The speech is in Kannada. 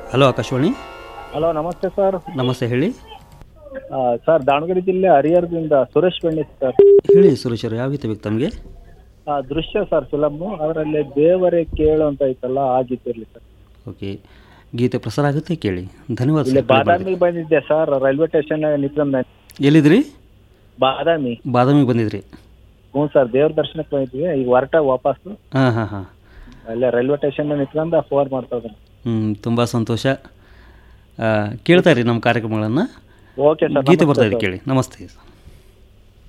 ಹಲೋ ಆಕಾಶವಾಣಿ ಹಲೋ ನಮಸ್ತೆ ಸರ್ ನಮಸ್ತೆ ಹೇಳಿ ಆ, ಸರ್ ದಾವಣಗೆರೆ ಜಿಲ್ಲೆ ಹರಿಹರದಿಂದ ಸುರೇಶ್ ಬೆಣ್ಣೆ ಸರ್ ಹೇಳಿ ಸುರೇಶರು ಯಾವ ಗೀತೆ ಬೇಕು ತಮಗೆ ಆ, ದೃಶ್ಯ ಸರ್ ಫಿಲಮ್ಮು ಅದರಲ್ಲಿ ದೇವರೇ ಕೇಳು ಅಂತ ಐತಲ್ಲ ಆ ಗೀತೆ ಇರಲಿ ಸರ್ ಓಕೆ ಗೀತೆ ಪ್ರಸಾರ ಆಗುತ್ತೆ ಕೇಳಿ ಧನ್ಯವಾದ ಇಲ್ಲಿ ಸರ್ ಕರೆ ಮಾಡಿದ್ದಕ್ಕೆ. ಬಾದಾಮಿ ಬಂದಿದ್ದೆ ಸರ್ ರೈಲ್ವೆ ಸ್ಟೇಷನ್ ನಿಂತ್ಕೊಂಡ್ ಎಲ್ಲಿದ್ರಿ ಬಾದಾಮಿ ಬಾದಾಮಿಗೆ ಬಂದಿದ್ರಿ ಹ್ಞೂ ಸರ್ ದೇವ್ರ ದರ್ಶನಕ್ಕೆ ಬಂದಿದ್ವಿ ಈಗ ಹೊರಟ ವಾಪಸ್ಸು ಹಾಂ ಹಾಂ ಹಾಂ ಅಲ್ಲೇ ರೈಲ್ವೆ ಸ್ಟೇಷನ್ ನಿಂತ್ಕೊಂಡು ಫೋನ್ ಮಾಡ್ತಾ ಇದ್ದೀನಿ ಹ್ಞೂ ತುಂಬ ಸಂತೋಷ ಆ, ಕೇಳ್ತಾ ಇರಿ ನಮ್ಮ ಕಾರ್ಯಕ್ರಮಗಳನ್ನು ಓಕೆ ಸರ್ ಗೀತೆ ನಮಸ್ತೆ ಬರ್ತಾ ಇದೆ ಸರ್. ಕೇಳಿ ನಮಸ್ತೆ